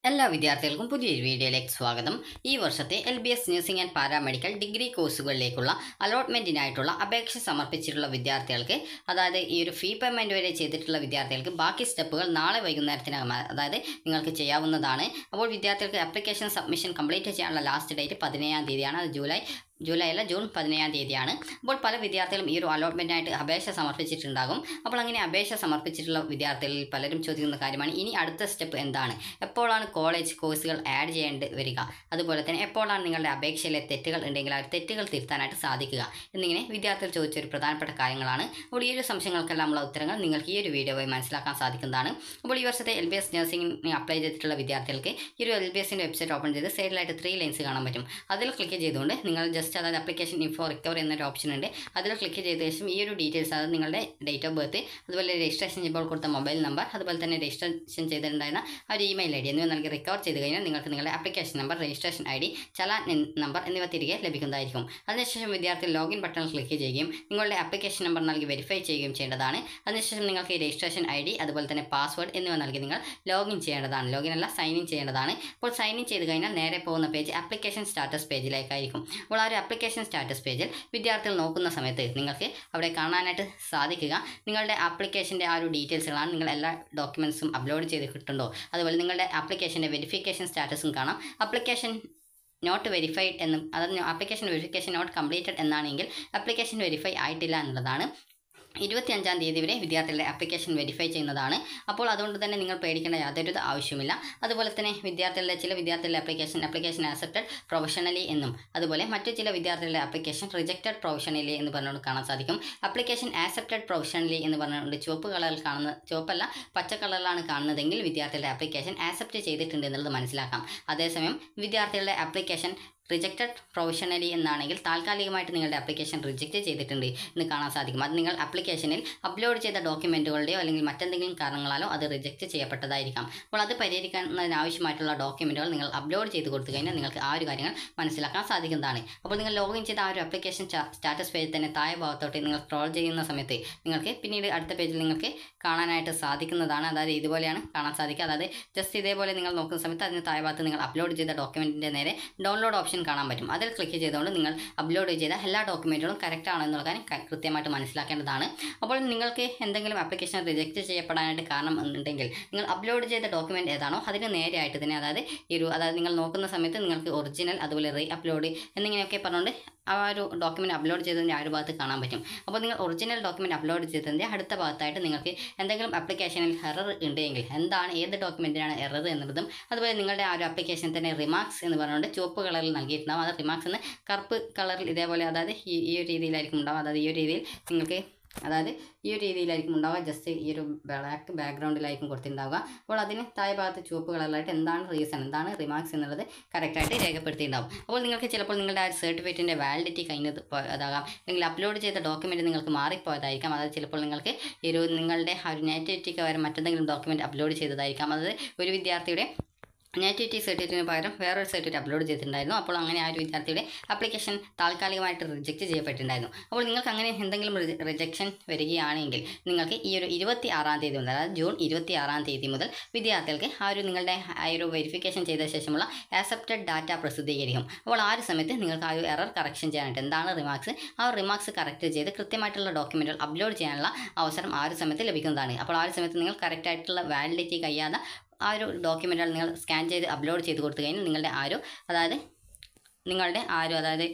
എല്ലാ വിദ്യാർത്ഥികൾക്കും പുതിയൊരു വീഡിയോയിലേക്ക് സ്വാഗതം ഈ വർഷത്തെ L B S nursing and paramedical degree കോഴ്സുകളിലേക്കുള്ള അലോട്ട്മെൻറ്റിനായിട്ടുള്ള അപേക്ഷ സമർപ്പിച്ചിട്ടുള്ള വിദ്യാർത്ഥികൾക്ക് അതായത് ഈ ഒരു ഫീ പേയ്മെൻറ്റ് വരെ ചെയ്തിട്ടുള്ള വിദ്യാർത്ഥികൾക്ക് ബാക്കി സ്റ്റെപ്പുകൾ നാളെ വൈകുന്നേരത്തിനകം അതായത് നിങ്ങൾക്ക് ചെയ്യാവുന്നതാണ് അപ്പോൾ വിദ്യാർത്ഥികൾക്ക് ആപ്ലിക്കേഷൻ സബ്മിഷൻ കംപ്ലീറ്റ് ചെയ്യാനുള്ള ലാസ്റ്റ് ഡേറ്റ് പതിനേഴാം തീയതിയാണ് അത് ജൂലൈ ജൂലൈ അല്ല ജൂൺ പതിനേഴാം തീയതിയാണ് അപ്പോൾ പല വിദ്യാർത്ഥികളും ഈ ഒരു അലോട്ട്മെൻറ്റായിട്ട് അപേക്ഷ സമർപ്പിച്ചിട്ടുണ്ടാകും അപ്പോൾ അങ്ങനെ അപേക്ഷ സമർപ്പിച്ചിട്ടുള്ള വിദ്യാർത്ഥികളിൽ പലരും ചോദിക്കുന്ന കാര്യമാണ് ഇനി അടുത്ത സ്റ്റെപ്പ് എന്താണ് എപ്പോഴാണ് കോളേജ് കോഴ്സുകൾ ആഡ് ചെയ്യേണ്ടി വരിക അതുപോലെ തന്നെ എപ്പോഴാണ് നിങ്ങളുടെ അപേക്ഷയിലെ തെറ്റുകൾ ഉണ്ടെങ്കിൽ ആ തെറ്റുകൾ തിരുത്താനായിട്ട് സാധിക്കുക എന്നിങ്ങനെ വിദ്യാർത്ഥികൾ ചോദിച്ച ഒരു പ്രധാനപ്പെട്ട കാര്യങ്ങളാണ് അപ്പോൾ ഈ ഒരു സംശയങ്ങൾക്കെല്ലാമുള്ള ഉത്തരങ്ങൾ നിങ്ങൾക്ക് ഈ ഒരു വീഡിയോ വഴി മനസ്സിലാക്കാൻ സാധിക്കുന്നതാണ് അപ്പോൾ ഈ വർഷത്തെ എൽ ബി എസ് നഴ്സിംഗിന് അപ്ലൈ ചെയ്തിട്ടുള്ള വിദ്യാർത്ഥികൾക്ക് ഈ ഒരു എൽ ബി എസിൻ്റെ വെബ്സൈറ്റ് ഓപ്പൺ ചെയ്ത് സൈഡിലായിട്ട് ത്രീ ലൈൻസ് കാണാൻ പറ്റും അതിൽ ക്ലിക്ക് ചെയ്തുകൊണ്ട് നിങ്ങൾ ജസ്റ്റ് അതായത് ആപ്ലിക്കേഷൻ ഇൻഫോ റിക്കവർ എന്നൊരു ഓപ്ഷൻ ഉണ്ട് അതിൽ ക്ലിക്ക് ചെയ്ത ശേഷം ഈ ഒരു ഡീറ്റെയിൽസ് അതായത് നിങ്ങളുടെ ഡേറ്റ് ഓഫ് ബർത്ത് അതുപോലെ രജിസ്ട്രേഷൻ ചെയ്യുമ്പോൾ കൊടുത്ത മൊബൈൽ നമ്പർ അതുപോലെ തന്നെ രജിസ്ട്രേഷൻ ചെയ്തിട്ടുണ്ടായിരുന്ന ആ ഒരു ഇമെയിൽ ഐ ഡി എന്നിവ നൽകി റിക്കവർ ചെയ്ത് കഴിഞ്ഞാൽ നിങ്ങൾക്ക് നിങ്ങളുടെ application number registration I D challan number എന്നിവ തിരികെ ലഭിക്കുന്നതായിരിക്കും അതിനുശേഷം വിദ്യാർത്ഥി ലോഗിൻ ബട്ടണിൽ ക്ലിക്ക് ചെയ്യുകയും നിങ്ങളുടെ ആപ്ലിക്കേഷൻ നമ്പർ നൽകി വെരിഫൈ ചെയ്യുകയും ചെയ്യേണ്ടതാണ് അതിനുശേഷം നിങ്ങൾക്ക് ഈ രജിസ്ട്രേഷൻ ഐ ഡി അതുപോലെ തന്നെ പാസ്വേഡ് എന്നിവ നൽകി നിങ്ങൾ ലോഗിൻ ചെയ്യേണ്ടതാണ് ലോഗിൻ അല്ല സൈൻ ഇൻ ചെയ്യേണ്ടതാണ് അപ്പോൾ സൈൻ ഇൻ ചെയ്ത് കഴിഞ്ഞാൽ നേരെ പോകുന്ന പേജ് ആപ്ലിക്കേഷൻ സ്റ്റാറ്റസ് പേജിലേക്കായിരിക്കും അപ്പോൾ ആ ഒരു ആപ്ലിക്കേഷൻ സ്റ്റാറ്റസ് പേജിൽ വിദ്യാർത്ഥികൾ നോക്കുന്ന സമയത്ത് നിങ്ങൾക്ക് അവിടെ കാണാനായിട്ട് സാധിക്കുക നിങ്ങളുടെ ആപ്ലിക്കേഷൻ്റെ ആ ഒരു ഡീറ്റെയിൽസുകളാണ് നിങ്ങൾ എല്ലാ ഡോക്യുമെൻറ്റ്സും അപ്ലോഡ് ചെയ്ത് കിട്ടുന്നുണ്ടോ അതുപോലെ നിങ്ങളുടെ ആപ്ലിക്കേഷൻ്റെ വെരിഫിക്കേഷൻ സ്റ്റാറ്റസും കാണാം ആപ്ലിക്കേഷൻ നോട്ട് വെരിഫൈഡ് എന്നും അതായത് ആപ്ലിക്കേഷൻ വെരിഫിക്കേഷൻ നോട്ട് കംപ്ലീറ്റഡ് എന്നാണെങ്കിൽ ആപ്ലിക്കേഷൻ വെരിഫൈ ആയിട്ടില്ല എന്നുള്ളതാണ് ഇരുപത്തിയഞ്ചാം തീയതി വരെ വിദ്യാർത്ഥികളുടെ ആപ്ലിക്കേഷൻ വെരിഫൈ ചെയ്യുന്നതാണ് അപ്പോൾ അതുകൊണ്ട് തന്നെ നിങ്ങൾ പേടിക്കേണ്ട യാതൊരു ആവശ്യമില്ല അതുപോലെ തന്നെ വിദ്യാർത്ഥികളുടെ ചില വിദ്യാർത്ഥികളുടെ ആപ്ലിക്കേഷൻ ആപ്ലിക്കേഷൻ ആക്സെപ്റ്റഡ് പ്രൊഫഷണലി എന്നും അതുപോലെ മറ്റു ചില വിദ്യാർത്ഥികളുടെ ആപ്ലിക്കേഷൻ റിജക്റ്റഡ് പ്രൊഫഷണലി എന്ന് പറഞ്ഞുകൊണ്ട് കാണാൻ സാധിക്കും ആപ്ലിക്കേഷൻ ആക്സെപ്റ്റഡ് പ്രൊഫഷണലി എന്ന് പറഞ്ഞുകൊണ്ട് ചുവപ്പ് കളറിൽ കാണുന്ന ചുവപ്പല്ല പച്ച കളറിലാണ് കാണുന്നതെങ്കിൽ വിദ്യാർത്ഥികളുടെ ആപ്ലിക്കേഷൻ ആക്സെപ്റ്റ് ചെയ്തിട്ടുണ്ട് എന്നുള്ളത് മനസ്സിലാക്കാം അതേസമയം വിദ്യാർത്ഥികളുടെ ആപ്ലിക്കേഷൻ റിജക്റ്റഡ് പ്രൊഫഷണലി എന്നാണെങ്കിൽ താൽക്കാലികമായിട്ട് നിങ്ങളുടെ ആപ്ലിക്കേഷൻ റിജക്റ്റ് ചെയ്തിട്ടുണ്ട് എന്ന് കാണാൻ സാധിക്കും അത് നിങ്ങൾ ആപ്ലിക്കേഷനിൽ അപ്ലോഡ് ചെയ്ത ഡോക്യുമെൻറ്റുകളുടെയോ അല്ലെങ്കിൽ മറ്റെന്തെങ്കിലും കാരണങ്ങളാലോ അത് റിജക്റ്റ് ചെയ്യപ്പെട്ടതായിരിക്കാം അപ്പോൾ അത് പരിഹരിക്കുന്നതിനാവശ്യമായിട്ടുള്ള ഡോക്യുമെൻറ്റുകൾ നിങ്ങൾ അപ്ലോഡ് ചെയ്ത് കൊടുത്തു കഴിഞ്ഞാൽ നിങ്ങൾക്ക് ആ ഒരു കാര്യങ്ങൾ മനസ്സിലാക്കാൻ സാധിക്കുന്നതാണ് അപ്പോൾ നിങ്ങൾ ലോഗിൻ ചെയ്ത ആ ഒരു ആപ്ലിക്കേഷൻ സ്റ്റാറ്റസ് പേജിൽ തന്നെ താഴെ ഭാഗത്തോട്ട് നിങ്ങൾ സ്ക്രോൾ ചെയ്യുന്ന സമയത്ത് നിങ്ങൾക്ക് പിന്നീട് അടുത്ത പേജിൽ നിങ്ങൾക്ക് കാണാനായിട്ട് സാധിക്കുന്നതാണ് അതായത് ഇതുപോലെയാണ് കാണാൻ സാധിക്കുക അതായത് ജസ്റ്റ് ഇതേപോലെ നിങ്ങൾ നോക്കുന്ന സമയത്ത് അതിന് താഴെ ഭാഗത്ത് നിങ്ങൾ അപ്ലോഡ് ചെയ്ത ഡോക്യുമെൻറ്റിൻ്റെ നേരെ ഡൗൺലോഡ് ഓപ്ഷൻ കാണാൻ പറ്റും അതിൽ ക്ലിക്ക് ചെയ്തുകൊണ്ട് നിങ്ങൾ അപ്ലോഡ് ചെയ്ത എല്ലാ ഡോക്യുമെൻറ്റുകളും കറക്റ്റ് ആണോ എന്നുള്ള കാര്യം ക- കൃത്യമായിട്ട് മനസ്സിലാക്കേണ്ടതാണ് അപ്പോൾ നിങ്ങൾക്ക് എന്തെങ്കിലും ആപ്ലിക്കേഷൻ റിജക്റ്റ് ചെയ്യപ്പെടാനായിട്ട് കാരണം ഉണ്ടെങ്കിൽ നിങ്ങൾ അപ്ലോഡ് ചെയ്ത ഡോക്യുമെൻറ്റ് ഏതാണോ അതിന് നേരെയായിട്ട് തന്നെ അതായത് ഈ ഒരു അതായത് നിങ്ങൾ നോക്കുന്ന സമയത്ത് നിങ്ങൾക്ക് ഒറിജിനൽ അതുപോലെ റീ അപ്ലോഡ് എന്നിങ്ങനെയൊക്കെ പറഞ്ഞുകൊണ്ട് ആ ഒരു ഡോക്യുമെൻറ്റ് അപ്ലോഡ് ചെയ്തതിൻ്റെ ആ ഒരു ഭാഗത്ത് കാണാൻ പറ്റും അപ്പോൾ നിങ്ങൾ ഒറിജിനൽ ഡോക്യുമെൻറ്റ് അപ്ലോഡ് ചെയ്തതിൻ്റെ അടുത്ത ഭാഗത്തായിട്ട് നിങ്ങൾക്ക് എന്തെങ്കിലും ആപ്ലിക്കേഷനിൽ എറർ ഉണ്ടെങ്കിൽ എന്താണ് ഏത് ഡോക്യുമെൻറ്റിനാണ് എറർ എന്നുള്ളതും അതുപോലെ നിങ്ങളുടെ ആ ഒരു ആപ്ലിക്കേഷൻ തന്നെ റിമാർക്സ് എന്ന് പറഞ്ഞുകൊണ്ട് ചുവപ്പ് കളറിൽ നൽകിയിട്ടുണ്ടാവും അത് റിമാർക്സ് എന്ന് കറുപ്പ് കളറിൽ ഇതേപോലെ അതായത് ഈ ഈ ഒരു രീതിയിലായിരിക്കും ഉണ്ടാവുക അതായത് ഈ ഒരു രീതിയിൽ നിങ്ങൾക്ക് അതായത് ഈ ഒരു രീതിയിലായിരിക്കും ഉണ്ടാവുക ജസ്റ്റ് ഈ ഒരു ബ്ലാക്ക് ബാക്ക്ഗ്രൗണ്ടിലായിരിക്കും കൊടുത്തിട്ടുണ്ടാവുക അപ്പോൾ അതിന് താഴെ ഭാഗത്ത് ചുവപ്പ് കളറിലായിട്ട് എന്താണ് റീസൺ എന്താണ് റിമാർക്സ് എന്നുള്ളത് കറക്റ്റായിട്ട് രേഖപ്പെടുത്തിയിട്ടുണ്ടാവും അപ്പോൾ നിങ്ങൾക്ക് ചിലപ്പോൾ നിങ്ങളുടെ ആ സർട്ടിഫിക്കറ്റിൻ്റെ വാലിഡിറ്റി കഴിഞ്ഞത് പോ- അതാകാം അല്ലെങ്കിൽ അപ്ലോഡ് ചെയ്ത ഡോക്യുമെൻറ്റ് നിങ്ങൾക്ക് മാറിപ്പോയതായിരിക്കാം അതായത് ചിലപ്പോൾ നിങ്ങൾക്ക് ഈ ഒരു നിങ്ങളുടെ ആ ഒരു നേറ്റിവിറ്റിക്ക് പകരം മറ്റെന്തെങ്കിലും ഡോക്യുമെൻറ്റ് അപ്ലോഡ് ചെയ്തതായിരിക്കാം അതായത് ഒരു വിദ്യാർത്ഥിയുടെ നേറ്റിവിറ്റി സർട്ടിഫിക്കറ്റിന് പകരം വേറൊരു സർട്ടിഫിക്കറ്റ് അപ്ലോഡ് ചെയ്തിട്ടുണ്ടായിരുന്നു അപ്പോൾ അങ്ങനെ ആ ഒരു വിദ്യാർത്ഥിയുടെ ആപ്ലിക്കേഷൻ താൽക്കാലികമായിട്ട് റിജക്റ്റ് ചെയ്യപ്പെട്ടിട്ടുണ്ടായിരുന്നു അപ്പോൾ നിങ്ങൾക്ക് അങ്ങനെ എന്തെങ്കിലും റിജക്ഷൻ വരികയാണെങ്കിൽ നിങ്ങൾക്ക് ഈ ഒരു ഇരുപത്തി ആറാം തീയതി മുതൽ അതായത് ജൂൺ ഇരുപത്തി ആറാം തീയതി മുതൽ വിദ്യാർത്ഥികൾക്ക് ആ ഒരു നിങ്ങളുടെ ആ ഒരു വെരിഫിക്കേഷൻ ചെയ്ത ശേഷമുള്ള ആക്സെപ്റ്റഡ് ഡാറ്റ പ്രസിദ്ധീകരിക്കും അപ്പോൾ ആ ഒരു സമയത്ത് നിങ്ങൾക്ക് ആ ഒരു എറർ കറക്ഷൻ ചെയ്യാനായിട്ട് എന്താണ് റിമാർക്സ് ആ റിമാർക്സ് കറക്റ്റ് ചെയ്ത് കൃത്യമായിട്ടുള്ള ഡോക്യുമെൻറ്റുകൾ അപ്ലോഡ് ചെയ്യാനുള്ള അവസരം ആ ഒരു സമയത്ത് ലഭിക്കുന്നതാണ് അപ്പോൾ ആ ഒരു സമയത്ത് നിങ്ങൾ കറക്റ്റ് ആയിട്ടുള്ള വാലിഡിറ്റി കഴിയാതെ ആ ഒരു ഡോക്യുമെൻറ്റുകൾ നിങ്ങൾ സ്കാൻ ചെയ്ത് അപ്ലോഡ് ചെയ്ത് കൊടുത്തു കഴിഞ്ഞാൽ നിങ്ങളുടെ ആ ഒരു അതായത് നിങ്ങളുടെ ആ ഒരു അതായത്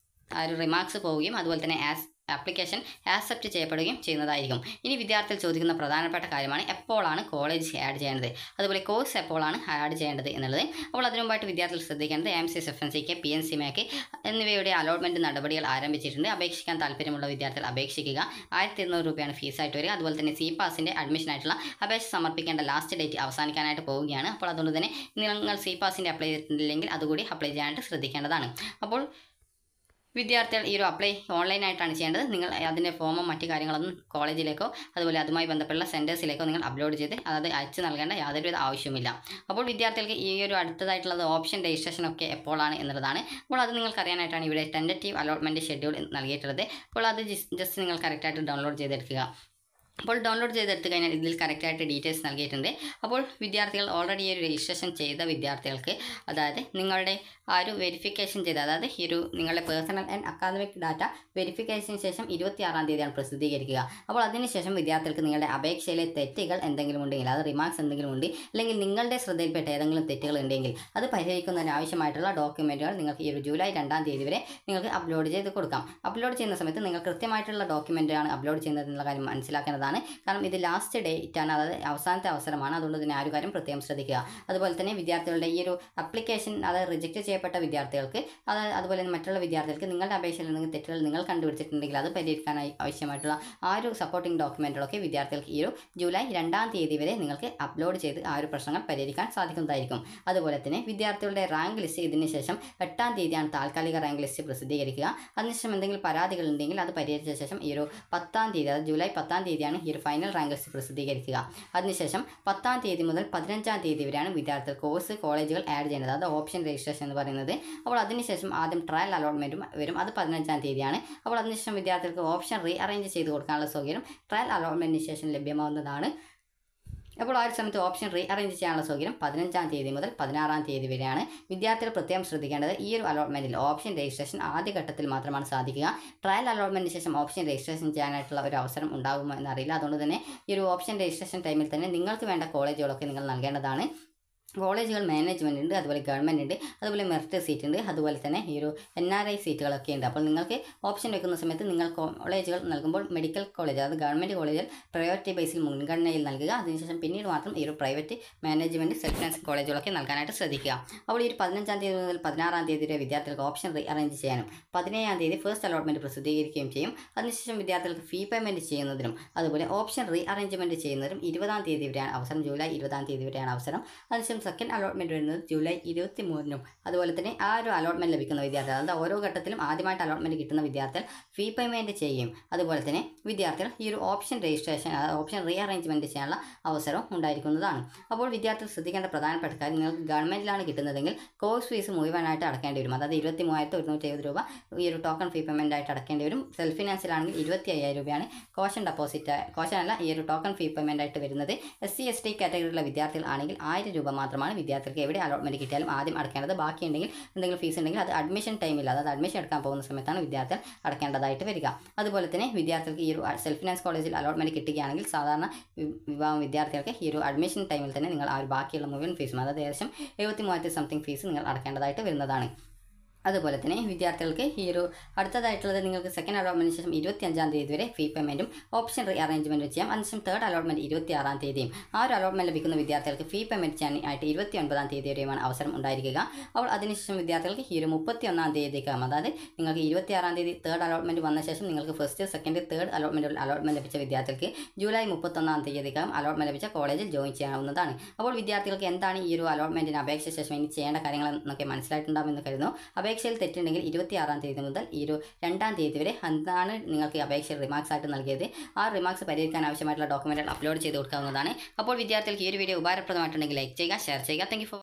ആ ഒരു റിമാർക്സ് പോവുകയും അതുപോലെ തന്നെ ആസ് ആപ്ലിക്കേഷൻ ആക്സെപ്റ്റ് ചെയ്യപ്പെടുകയും ചെയ്യുന്നതായിരിക്കും ഇനി വിദ്യാർത്ഥികൾ ചോദിക്കുന്ന പ്രധാനപ്പെട്ട കാര്യമാണ് എപ്പോഴാണ് കോളേജ് ആഡ് ചെയ്യേണ്ടത് അതുപോലെ കോഴ്സ് എപ്പോഴാണ് ആഡ് ചെയ്യേണ്ടത് എന്നുള്ളത് അപ്പോൾ അതിനു മുമ്പായിട്ട് വിദ്യാർത്ഥികൾ ശ്രദ്ധിക്കേണ്ടത് M C S F N C K P N C make എന്നിവയുടെ അലോട്ട്മെൻറ്റ് നടപടികൾ ആരംഭിച്ചിട്ടുണ്ട് അപേക്ഷിക്കാൻ താല്പര്യമുള്ള വിദ്യാർത്ഥികൾ അപേക്ഷിക്കുക ആയിരത്തി ഇരുന്നൂറ് രൂപയാണ് ഫീസായിട്ട് വരിക അതുപോലെ തന്നെ സി പാസിൻ്റെ അഡ്മിഷനായിട്ടുള്ള അപേക്ഷ സമർപ്പിക്കേണ്ട ലാസ്റ്റ് ഡേറ്റ് അവസാനിക്കാനായിട്ട് പോവുകയാണ് അപ്പോൾ അതുകൊണ്ട് തന്നെ നിങ്ങൾ സി പാസിൻ്റെ അപ്ലൈ ചെയ്തിട്ടില്ലെങ്കിൽ അതുകൂടി അപ്ലൈ ചെയ്യാനായിട്ട് ശ്രദ്ധിക്കേണ്ടതാണ് അപ്പോൾ വിദ്യാർത്ഥികൾ ഈ ഒരു അപ്ലൈ ഓൺലൈനായിട്ടാണ് ചെയ്യേണ്ടത് നിങ്ങൾ അതിൻ്റെ ഫോമും മറ്റു കാര്യങ്ങളൊന്നും കോളേജിലേക്കോ അതുപോലെ അതുമായി ബന്ധപ്പെട്ടുള്ള സെൻറ്റേഴ്സിലേക്കോ നിങ്ങൾ അപ്ലോഡ് ചെയ്ത് അതായത് അയച്ചു നൽകേണ്ട യാതൊരുവിധ ആവശ്യമില്ല അപ്പോൾ വിദ്യാർത്ഥികൾക്ക് ഈ ഒരു അടുത്തതായിട്ടുള്ളത് ഓപ്ഷൻ രജിസ്ട്രേഷൻ ഒക്കെ എപ്പോഴാണ് എന്നുള്ളതാണ് അപ്പോൾ അത് നിങ്ങൾക്ക് അറിയാനായിട്ടാണ് ഇവിടെ ടെൻറ്ററ്റീവ് അലോട്ട്മെൻറ്റ് ഷെഡ്യൂൾ നൽകിയിട്ടുള്ളത് അപ്പോൾ അത് ജസ്റ്റ് നിങ്ങൾ കറക്റ്റായിട്ട് ഡൗൺലോഡ് ചെയ്തെടുക്കുക അപ്പോൾ ഡൗൺലോഡ് ചെയ്തെടുത്ത് കഴിഞ്ഞാൽ ഇതിൽ കറക്റ്റായിട്ട് ഡീറ്റെയിൽസ് നൽകിയിട്ടുണ്ട് അപ്പോൾ വിദ്യാർത്ഥികൾ ഓൾറെഡി ഈ ഒരു രജിസ്ട്രേഷൻ ചെയ്ത വിദ്യാർത്ഥികൾക്ക് അതായത് നിങ്ങളുടെ ആ ഒരു വെരിഫിക്കേഷൻ ചെയ്ത അതായത് ഈ ഒരു നിങ്ങളുടെ പേഴ്സണൽ ആൻഡ് അക്കാദമിക് ഡാറ്റ വെരിഫിക്കേഷന് ശേഷം ഇരുപത്തിയാറാം തീയതിയാണ് പ്രസിദ്ധീകരിക്കുക അപ്പോൾ അതിനുശേഷം വിദ്യാർത്ഥികൾക്ക് നിങ്ങളുടെ അപേക്ഷയിലെ തെറ്റുകൾ എന്തെങ്കിലും ഉണ്ടെങ്കിൽ അത് റിമാർക്സ് എന്തെങ്കിലും ഉണ്ട് അല്ലെങ്കിൽ നിങ്ങളുടെ ശ്രദ്ധയിൽപ്പെട്ട ഏതെങ്കിലും തെറ്റുകൾ ഉണ്ടെങ്കിൽ അത് പരിഹരിക്കുന്നതിന് ആവശ്യമായിട്ടുള്ള ഡോക്യുമെൻറ്റുകൾ നിങ്ങൾക്ക് ഈ ഒരു ജൂലൈ രണ്ടാം തീയതി വരെ നിങ്ങൾക്ക് അപ്ലോഡ് ചെയ്ത് കൊടുക്കാം അപ്ലോഡ് ചെയ്യുന്ന സമയത്ത് നിങ്ങൾ കൃത്യമായിട്ടുള്ള ഡോക്യുമെൻ്റാണ് അപ്ലോഡ് ചെയ്യുന്നത് എന്നുള്ള കാര്യം മനസ്സിലാക്കേണ്ടതാണ് കാരണം ഇത് ലാസ്റ്റ് ഡേറ്റ് ആണ് അതായത് അവസാനത്തെ അവസരമാണ് അതുകൊണ്ട് തന്നെ ആ ഒരു കാര്യം പ്രത്യേകം ശ്രദ്ധിക്കുക അതുപോലെ തന്നെ വിദ്യാർത്ഥികളുടെ ഈ ഒരു അപ്ലിക്കേഷൻ അത് റിജക്റ്റ് ചെയ്യപ്പെട്ട വിദ്യാർത്ഥികൾക്ക് അത് അതുപോലെ തന്നെ മറ്റുള്ള വിദ്യാർത്ഥികൾക്ക് നിങ്ങളുടെ അപേക്ഷയിൽ എന്തെങ്കിലും തെറ്റുകൾ നിങ്ങൾ കണ്ടുപിടിച്ചിട്ടുണ്ടെങ്കിൽ അത് പരിഹരിക്കാനായി ആവശ്യമായിട്ടുള്ള ആ ഒരു സപ്പോർട്ടിംഗ് ഡോക്യുമെൻറ്റുകളൊക്കെ വിദ്യാർത്ഥികൾക്ക് ഈ ഒരു ജൂലൈ രണ്ടാം തീയതി വരെ നിങ്ങൾക്ക് അപ്ലോഡ് ചെയ്ത് ആ ഒരു പ്രശ്നങ്ങൾ പരിഹരിക്കാൻ സാധിക്കുന്നതായിരിക്കും അതുപോലെ തന്നെ വിദ്യാർത്ഥികളുടെ റാങ്ക് ലിസ്റ്റ് ഇതിന് ശേഷം എട്ടാം തീയതിയാണ് താൽക്കാലിക റാങ്ക് ലിസ്റ്റ് പ്രസിദ്ധീകരിക്കുക അതിനുശേഷം എന്തെങ്കിലും പരാതികൾ ഉണ്ടെങ്കിൽ അത് പരിഹരിച്ച ശേഷം ഈ ഒരു പത്താം തീയതി അതായത് ജൂലൈ പത്താം തീയതിയാണ് ഈ ഒരു ഫൈനൽ റാങ്ക് ലിസ്റ്റ് പ്രസിദ്ധീകരിക്കുക അതിനുശേഷം പത്താം തീയതി മുതൽ പതിനഞ്ചാം തീയതി വരെയാണ് വിദ്യാർത്ഥികൾ കോഴ്സ് കോളേജുകൾ ആഡ് ചെയ്യുന്നത് അത് ഓപ്ഷൻ രജിസ്ട്രേഷൻ എന്ന് പറയുന്നത് അപ്പോൾ അതിനുശേഷം ആദ്യം ട്രയൽ അലോട്ട്മെൻറ്റും വരും അത് പതിനഞ്ചാം തീയതിയാണ് അപ്പോൾ അതിനുശേഷം വിദ്യാർത്ഥികൾക്ക് ഓപ്ഷൻ റീ അറേഞ്ച് ചെയ്ത് കൊടുക്കാനുള്ള സൗകര്യം ട്രയൽ അലോട്ട്മെൻറ്റിന് ശേഷം ലഭ്യമാവുന്നതാണ് അപ്പോൾ ആ ഒരു സമയത്ത് ഓപ്ഷൻ റീ അറേഞ്ച് ചെയ്യാനുള്ള സൗകര്യം പതിനഞ്ചാം തീയതി മുതൽ പതിനാറാം തീയതി വരെയാണ് വിദ്യാർത്ഥികൾ പ്രത്യേകം ശ്രദ്ധിക്കേണ്ടത് ഈ ഒരു അലോട്ട്മെൻറ്റിൽ ഓപ്ഷൻ രജിസ്ട്രേഷൻ ആദ്യഘട്ടത്തിൽ മാത്രമാണ് സാധിക്കുക ട്രയൽ അലോട്ട്മെൻറ്റിന് ശേഷം ഓപ്ഷൻ രജിസ്ട്രേഷൻ ചെയ്യാനായിട്ടുള്ള ഒരു അവസരം ഉണ്ടാകുമോ എന്നറിയില്ല അതുകൊണ്ട് തന്നെ ഈ ഒരു ഓപ്ഷൻ രജിസ്ട്രേഷൻ ടൈമിൽ തന്നെ നിങ്ങൾക്ക് വേണ്ട കോളേജുകളൊക്കെ നിങ്ങൾ നൽകേണ്ടതാണ് കോളേജുകൾ മാനേജ്മെൻറ്റ് ഉണ്ട് അതുപോലെ ഗവൺമെൻറ് ഉണ്ട് അതുപോലെ മെറിറ്റ് സീറ്റ് ഉണ്ട് അതുപോലെ തന്നെ ഈ ഒരു എൻ ആർ ഐ സീറ്റുകളൊക്കെ ഉണ്ട് അപ്പോൾ നിങ്ങൾക്ക് ഓപ്ഷൻ വെക്കുന്ന സമയത്ത് നിങ്ങൾ കോളേജുകൾ നൽകുമ്പോൾ മെഡിക്കൽ കോളേജ് അതായത് ഗവൺമെൻറ് കോളേജിൽ പ്രയോറിറ്റി ബേസിൽ മുൻഗണനയിൽ നൽകുക അതിനുശേഷം പിന്നീട് മാത്രം ഈ ഒരു പ്രൈവറ്റ് മാനേജ്മെൻറ്റ് സെൽഫ് ഫിനാൻസ് കോളേജുകളൊക്കെ നൽകാനായിട്ട് ശ്രദ്ധിക്കുക അപ്പോൾ ഈ ഒരു പതിനഞ്ചാം തീയതി മുതൽ പതിനാറാം തീയതി വരെ വിദ്യാർത്ഥികൾക്ക് ഓപ്ഷൻ റീ അറേഞ്ച് ചെയ്യാനും പതിനേഴാം തീയതി ഫസ്റ്റ് അലോട്ട്മെൻറ്റ് പ്രസിദ്ധീകരിക്കുകയും ചെയ്യും അതിനുശേഷം വിദ്യാർത്ഥികൾക്ക് ഫീ പേയ്മെൻറ്റ് ചെയ്യുന്നതിനും അതുപോലെ ഓപ്ഷൻ റീ അറേഞ്ച്മെൻറ്റ് ചെയ്യുന്നതിനും ഇരുപതാം തീയതി വരെയാണ് അവസരം ജൂലൈ ഇരുപതാം തീയതി വരെയാണ് അവസരം അതിനുശേഷം സെക്കൻഡ് അലോട്ട്മെൻറ്റ് വരുന്നത് ജൂലൈ ഇരുപത്തി മൂന്നിനും അതുപോലെ തന്നെ ആ ഒരു അലോട്ട്മെൻറ്റ് ലഭിക്കുന്ന വിദ്യാർത്ഥികൾ അതായത് ഓരോ ഘട്ടത്തിലും ആദ്യമായിട്ട് അലോട്ട്മെൻറ്റ് കിട്ടുന്ന വിദ്യാർത്ഥികൾ ഫീ പേയ്മെൻറ്റ് ചെയ്യും അതുപോലെ തന്നെ വിദ്യാർത്ഥികൾ ഈ ഒരു option registration option rearrangement ചെയ്യാനുള്ള അവസരം ഉണ്ടായിരിക്കുന്നതാണ് അപ്പോൾ വിദ്യാർത്ഥികൾ ശ്രദ്ധിക്കേണ്ട പ്രധാനപ്പെട്ട കാര്യം നിങ്ങൾക്ക് ഗവൺമെൻറ്റിലാണ് കിട്ടുന്നതെങ്കിൽ കോഴ്സ് ഫീസ് മുഴുവനായിട്ട് അടക്കേണ്ടി വരും അതായത് ഇരുപത്തി മൂവായിരത്തി ഒരുന്നൂറ്റി എഴുപത് രൂപ ഈ ഒരു ടോക്കൺ ഫീ പേയ്മെൻ്റ് ആയിട്ട് അടക്കേണ്ടി വരും സെൽഫ് ഫിനാൻസിലാണെങ്കിൽ ഇരുപത്തി അയ്യായിരം രൂപയാണ് കോഷൻ ഡെപ്പോസിറ്റ് കോഷൻ അല്ല ഈ ഒരു ടോക്കൺ ഫീ പേയ്മെൻ്റ് ആയിട്ട് വരുന്നത് എസ് സി എസ് ടി കാറ്റഗറിയിലുള്ള വിദ്യാർത്ഥികൾ ആണെങ്കിൽ ആയിരം രൂപ മാത്രമാണ് വിദ്യാർത്ഥികൾക്ക് എവിടെ അലോട്ട്മെൻറ്റ് കിട്ടിയാലും ആദ്യം അടക്കേണ്ടത് ബാക്കിയുണ്ടെങ്കിൽ എന്തെങ്കിലും ഫീസ് ഉണ്ടെങ്കിൽ അത് അഡ്മിഷൻ ടൈമിൽ അതായത് അഡ്മിഷൻ എടുക്കാൻ പോകുന്ന സമയത്താണ് വിദ്യാർത്ഥികൾ അടക്കേണ്ടതായിട്ട് വരിക അതുപോലെ തന്നെ വിദ്യാർത്ഥികൾക്ക് ഈ ഒരു സെൽഫ് ഫിനാൻസ് കോളേജിൽ അലോട്ട്മെൻറ്റ് കിട്ടുകയാണെങ്കിൽ സാധാരണ വി- വിഭാഗം വിദ്യാർത്ഥികൾക്ക് ഈ ഒരു അഡ്മിഷൻ ടൈമിൽ തന്നെ നിങ്ങൾ ആ ഒരു ബാക്കിയുള്ള മുഴുവൻ ഫീസും അതായത് ഏകദേശം എഴുപത്തി മൂവായിരത്തി സംതിങ് ഫീസ് നിങ്ങൾ അടക്കേണ്ടതായിട്ട് വരുന്നതാണ് അതുപോലെ തന്നെ വിദ്യാർത്ഥികൾക്ക് ഈ ഒരു അടുത്തതായിട്ടുള്ളത് നിങ്ങൾക്ക് സെക്കൻഡ് അലോട്ട്മെൻറ്റിന് ശേഷം ഇരുപത്തി അഞ്ചാം തീയതി വരെ ഫീ പേയ്മെൻറ്റും ഓപ്ഷൻ റീ അറേഞ്ച്മെൻറ്റും ചെയ്യാം അതിനുശേഷം തേർഡ് അലോട്ട്മെൻറ്റ് ഇരുപത്തി ആറാം തീയതിയും ആ ഒരു അലോട്ട്മെൻറ്റ് ലഭിക്കുന്ന വിദ്യാർത്ഥികൾക്ക് ഫീ പേയ്മെൻറ്റ് ചെയ്യാൻ ആയിട്ട് ഇരുപത്തി ഒൻപതാം തീയതി വരെയുമാണ് അവസരം ഉണ്ടായിരിക്കുക അപ്പോൾ അതിനുശേഷം വിദ്യാർത്ഥികൾക്ക് ഈ ഒരു മുപ്പത്തി ഒന്നാം തീയതിക്കാകും അതായത് നിങ്ങൾക്ക് ഇരുപത്തി ആറാം തീയതി തേർഡ് അലോട്ട്മെൻറ്റ് വന്ന ശേഷം നിങ്ങൾക്ക് first second third allotment allotment ലഭിച്ച വിദ്യാർത്ഥികൾക്ക് ജൂലൈ മുപ്പത്തൊന്നാം തീയതിക്കകം അലോട്ട്മെൻറ്റ് ലഭിച്ച കോളേജിൽ ജോയിൻ ചെയ്യാവുന്നതാണ് അപ്പോൾ വിദ്യാർത്ഥികൾക്ക് എന്താണ് ഈ ഒരു അലോട്ട്മെൻറ്റിന് അപേക്ഷ ശേഷം ഇനി ചെയ്യേണ്ട കാര്യങ്ങൾ എന്നൊക്കെ മനസ്സിലായിട്ടുണ്ടാകുമെന്ന് കരുതുന്നു അപേക്ഷയിൽ തെറ്റുണ്ടെങ്കിൽ ഇരുപത്തിയാറാം തീയതി മുതൽ ഈ ഒരു രണ്ടാം തീയതി വരെ എന്താണ് നിങ്ങൾക്ക് ഈ അപേക്ഷ റിമാർക്സ് ആയിട്ട് നൽകിയത് ആ റിമാർക്സ് പരിഹരിക്കാൻ ആവശ്യമായിട്ടുള്ള ഡോക്യുമെൻറ്റുകൾ അപ്ലോഡ് ചെയ്ത് കൊടുക്കാവുന്നതാണ് അപ്പോൾ വിദ്യാർത്ഥികൾക്ക് ഈ ഒരു വീഡിയോ ഉപകാരപ്രദമായിട്ടുണ്ടെങ്കിൽ ലൈക്ക് ചെയ്യുക ഷെയർ ചെയ്യുക താങ്ക് ഫോർ